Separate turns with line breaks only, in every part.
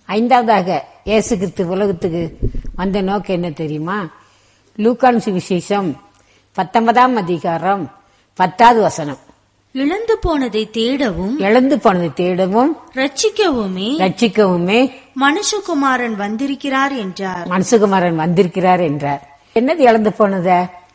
ஐந்தாவதாக இயேசு கிறிஸ்து உலகத்துக்கு வந்த நோக்கம் என்ன தெரியுமா லூக்கான் சுவிசேஷம் பத்தொன்பதாம் அதிகாரம் பத்தாவது வசனம்
இழந்து போனதை தேடவும்
இழந்து போனதை தேடவும்
ரட்சிக்கவுமே
ரட்சிக்கவுமே
மனுஷகுமாரன் வந்திருக்கிறார் என்றார்
மனசுகுமாரன் வந்திருக்கிறார் என்றார் என்னது இழந்து போனத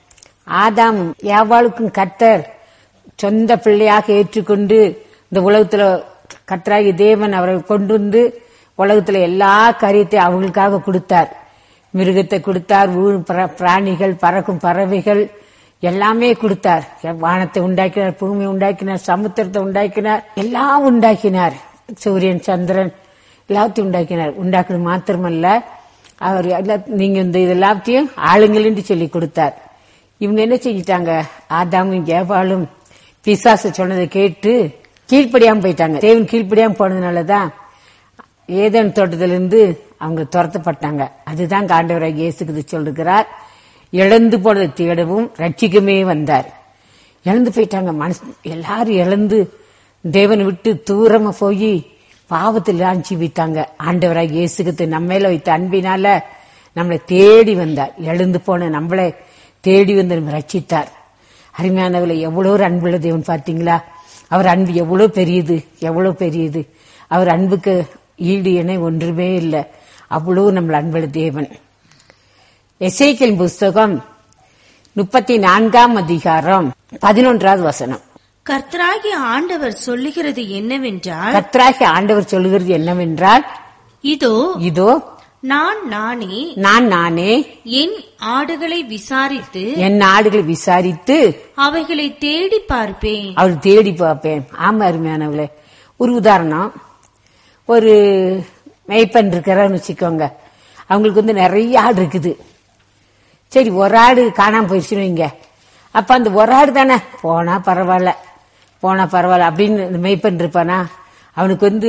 ஆதாம் யாவாளுக்கும் கர்த்தர் சொந்த பிள்ளையாக ஏற்றுக்கொண்டு இந்த உலகத்துல கர்த்தராகி தேவன் அவர்கள் கொண்டு வந்து உலகத்துல எல்லா காரியத்தையும் அவங்களுக்காக கொடுத்தார் மிருகத்தை கொடுத்தார் ஊர் பிர- பிராணிகள் பறக்கும் பறவைகள் எல்லாமே கொடுத்தார் வானத்தை உண்டாக்கினார் பூமியை உண்டாக்கினார் சமுத்திரத்தை உண்டாக்கினார் எல்லாம் உண்டாக்கினார் சூரியன் சந்திரன் எல்லாத்தையும் உண்டாக்கினார் உண்டாக்குறது மாத்திரமல்ல அவர் எல்லா- நீங்க இந்த இது எல்லாத்தையும் ஆளுங்கள் சொல்லி கொடுத்தார் இவங்க என்ன செஞ்சிட்டாங்க ஆதாமும் ஜேபாலும் பிசாசு சொன்னதை கேட்டு கீழ்ப்படியாம போயிட்டாங்க தேவன் கீழ்ப்படியாம போனதுனாலதான் ஏதேன் தோட்டத்திலிருந்து அவங்க துரத்தப்பட்டாங்க அதுதான் காண்டவராக இயேசுக்கு சொல்லுகிறார் இழந்து போனதை தேடவும் ரட்சிக்குமே வந்தார் இழந்து போயிட்டாங்க மனசு எல்லாரும் இழந்து தேவனை விட்டு தூரமா போய் பாவத்தில் ஆஞ்சி வைத்தாங்க ஆண்டவராக இயேசுக்கு நம்ம மேல வைத்த அன்பினால நம்மளை தேடி வந்தார் எழுந்து போன நம்மளை தேடி வந்து நம்ம ரட்சித்தார் அருமையானவளை எவ்வளோ ஒரு அன்புள்ள தேவன் பார்த்தீங்களா அவர் அன்பு எவ்வளோ பெரியது எவ்வளோ பெரியது அவர் அன்புக்கு ஈடு இணை ஒன்றுமே இல்லை அவ்வளோ நம்மள அன்புள்ள தேவன் எசேக்கியல் புஸ்தகம் முப்பத்தி நான்காம் அதிகாரம் பதினொன்றாவது வசனம்
கர்த்தராகிய ஆண்டவர் சொல்லுகிறது என்னவென்றால்
கத்ராகி ஆண்டவர் சொல்லுகிறது என்னவென்றால்
இதோ
இதோ
நான் நானே
நான் நானே
என் ஆடுகளை விசாரித்து
என் நாடுகளை விசாரித்து
அவைகளை தேடி பார்ப்பேன்
அவர் தேடி பார்ப்பேன் ஆமா அருமையானவளே ஒரு உதாரணம் ஒரு மெய்ப்பன் இருக்கிறான்னு வச்சுக்கோங்க அவங்களுக்கு வந்து நிறைய ஆடு இருக்குது சரி ஒரு ஆடு காணாம போயிடுச்சுன்னு வைங்க அப்ப அந்த ஒரு ஆடு தானே போனா பரவாயில்ல போனா பரவாயில்ல அப்படின்னு இந்த மெய்ப்பன் இருப்பானா அவனுக்கு வந்து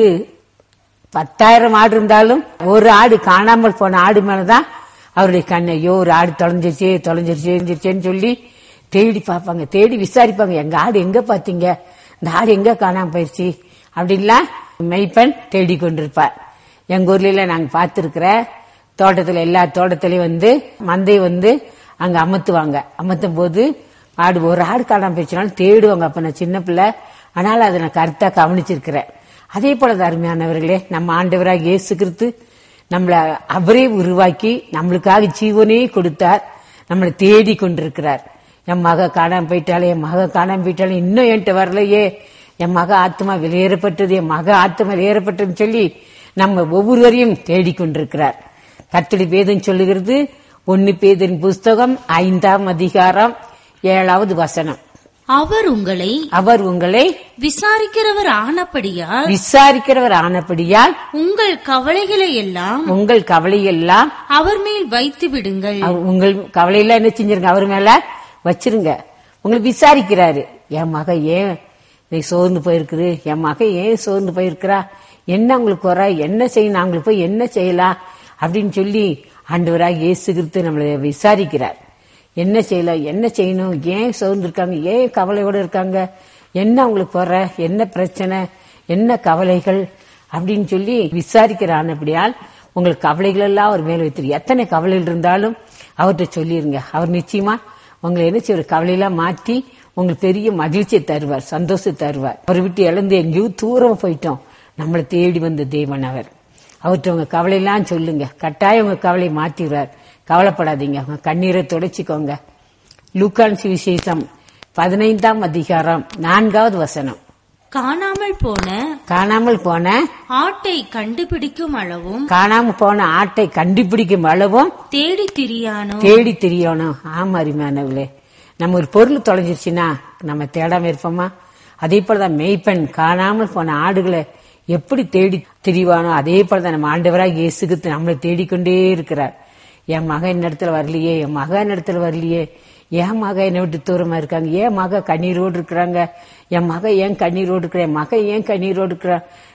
பத்தாயிரம் ஆடு இருந்தாலும் ஒரு ஆடு காணாமல் போன ஆடு மேலதான் அவருடைய கண் ஐயோ ஒரு ஆடு தொலைஞ்சிருச்சு தொலைஞ்சிருச்சு தொலைஞ்சிருச்சேன்னு சொல்லி தேடி பார்ப்பாங்க தேடி விசாரிப்பாங்க எங்க ஆடு எங்க பாத்தீங்க இந்த ஆடு எங்க காணாம போயிடுச்சு அப்படின்லாம் மெய்ப்பெண் தேடி கொண்டிருப்பார் எங்க ஊர்ல நாங்க பார்த்திருக்கிற தோட்டத்துல எல்லா தோட்டத்திலயும் வந்து மந்தை வந்து அங்க அமர்த்துவாங்க அமர்த்தும் போது ஆடு ஒரு ஆடு காணாம போயிடுச்சுனாலும் தேடுவாங்க அப்ப நான் சின்ன பிள்ளை அதனால அதை நான் கருத்தா கவனிச்சிருக்கிறேன் அதே போல அருமையானவர்களே நம்ம ஆண்டவராக இயேசு கிறிஸ்து நம்மள அவரே உருவாக்கி நம்மளுக்காக ஜீவனே கொடுத்தார் நம்மளை தேடி கொண்டிருக்கிறார் என் மக காணாம போயிட்டாலே என் மக காணாம போயிட்டாலே இன்னும் என்கிட்ட வரலையே என் மக ஆத்மா வெளியேறப்பட்டது என் மக ஆத்மா வெளியேறப்பட்டதுன்னு சொல்லி நம்ம ஒவ்வொருவரையும் தேடிக்கொண்டிருக்கிறார் கத்தடி பேதம் சொல்லுகிறது ஒன்னு பேதின் புஸ்தகம் ஐந்தாம் அதிகாரம் ஏழாவது வசனம்
அவர் உங்களை
அவர் உங்களை
விசாரிக்கிறவர் ஆனபடியால்
விசாரிக்கிறவர் ஆனபடியால்
உங்கள் கவலைகளை எல்லாம்
உங்கள் கவலையெல்லாம்
அவர் மேல் வைத்து விடுங்கள்
அவர் உங்கள் கவலையெல்லாம் என்ன செஞ்சிருங்க அவர் மேல வச்சிருங்க உங்களை விசாரிக்கிறாரு என் மக ஏன் நீ சோர்ந்து போயிருக்குது என் மக ஏன் சோர்ந்து போயிருக்கிறா என்ன உங்களுக்கு குறை என்ன செய்யணும் அவங்களுக்கு போய் என்ன செய்யலாம் அப்படின்னு சொல்லி ஆண்டவராக இயேசு கிறிஸ்து நம்மளை விசாரிக்கிறார் என்ன செய்யலாம் என்ன செய்யணும் ஏன் சோர்ந்து இருக்காங்க ஏன் கவலையோட இருக்காங்க என்ன அவங்களுக்கு குறை என்ன பிரச்சனை என்ன கவலைகள் அப்படின்னு சொல்லி விசாரிக்கிறான் அப்படியால் உங்களுக்கு கவலைகள் எல்லாம் அவர் மேல வைத்திரு எத்தனை கவலைகள் இருந்தாலும் அவர்கிட்ட சொல்லிருங்க அவர் நிச்சயமா உங்களை என்ன செய்வார் கவலையெல்லாம் மாற்றி உங்களுக்கு பெரிய மகிழ்ச்சியை தருவார் சந்தோஷத்தை தருவார் அவர் விட்டு இழந்து எங்கேயோ தூரம் போயிட்டோம் நம்மளை தேடி வந்த தேவன் அவர் அவர்கிட்ட உங்க கவலையெல்லாம் சொல்லுங்க கட்டாயம் உங்க கவலையை மாற்றிடுவார் கவலைப்படாதீங்க உங்க கண்ணீரை துடைச்சிக்கோங்க லூக்கான் சுவிசேஷம் பதினைந்தாம் அதிகாரம் நான்காவது வசனம்
காணாமல் போன
காணாமல் போன
ஆட்டை கண்டுபிடிக்கும் அளவும்
காணாம போன ஆட்டை கண்டுபிடிக்கும் அளவும்
தேடி திரியானோ
தேடி தெரியணும் ஆமா அருமையானவர்களே நம்ம ஒரு பொருள் தொலைஞ்சிருச்சுன்னா நம்ம தேடாம இருப்போமா அதே போலதான் மெய்ப்பெண் காணாமல் போன ஆடுகளை எப்படி தேடி திரிவானோ அதே போலதான் நம்ம ஆண்டவராக இயேசுக்கு நம்மளை தேடிக்கொண்டே இருக்கிறார் என் மகன் இந்த இடத்துல வரலையே என் மகன் இந்த இடத்துல வரலையே என் மக என்னை விட்டு தூரமா இருக்காங்க ஏன் மக கண்ணீரோடு இருக்கிறாங்க என் மக ஏன் கண்ணீரோடு இருக்கிற என் மக ஏன் கண்ணீரோடு இருக்கிறா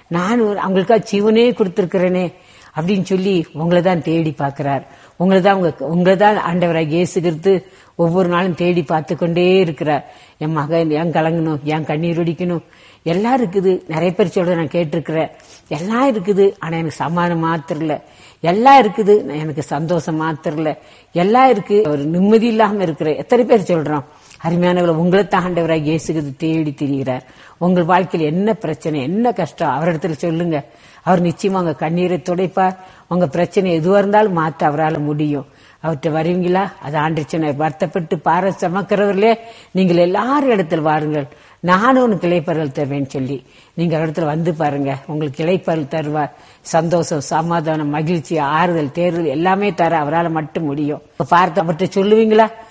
நான் ஒரு- அவங்களுக்காக ஜீவனே கொடுத்திருக்கிறேனே அப்படின்னு சொல்லி உங்களை தான் தேடி பார்க்கிறார் உங்களை தான் உங்க உங்களை தான் ஆண்டவராக இயேசுகிறது ஒவ்வொரு நாளும் தேடி பார்த்து கொண்டே இருக்கிறார் என் மகன் ஏன் கலங்கணும் ஏன் கண்ணீர் வடிக்கணும் எல்லாம் இருக்குது நிறைய பேர் சொல்ற நான் கேட்டிருக்கிறேன் எல்லாம் இருக்குது ஆனா எனக்கு சமாதானம் மாத்திரம் இல்ல எல்லாம் இருக்குது நான் எனக்கு சந்தோஷம் மாத்திரம் இல்ல எல்லாம் இருக்கு ஒரு நிம்மதி இல்லாம இருக்கிற எத்தனை பேர் சொல்றோம் அருமையானவர்களை உங்களை தாண்டவராக இயேசுகிறது தேடி திரிகிறார் உங்கள் வாழ்க்கையில் என்ன பிரச்சனை என்ன கஷ்டம் அவரிடத்துல சொல்லுங்க அவர் நிச்சயமா உங்க கண்ணீரை துடைப்பார் உங்க பிரச்சனை எதுவா இருந்தாலும் மாற்ற அவரால் முடியும் அவர்கிட்ட வருவீங்களா அது ஆண்டுச்சனை வருத்தப்பட்டு பார சமக்கிறவர்களே நீங்கள் எல்லாரும் இடத்துல வாருங்கள் நானும் உனக்கு இலைப்பறல் தருவேன்னு சொல்லி நீங்க இடத்துல வந்து பாருங்க உங்களுக்கு இலைப்பறல் தருவார் சந்தோஷம் சமாதானம் மகிழ்ச்சி ஆறுதல் தேர்தல் எல்லாமே தர அவரால் மட்டும் முடியும் இப்ப பார்த்து அவர்கிட்ட சொல்லுவீங்களா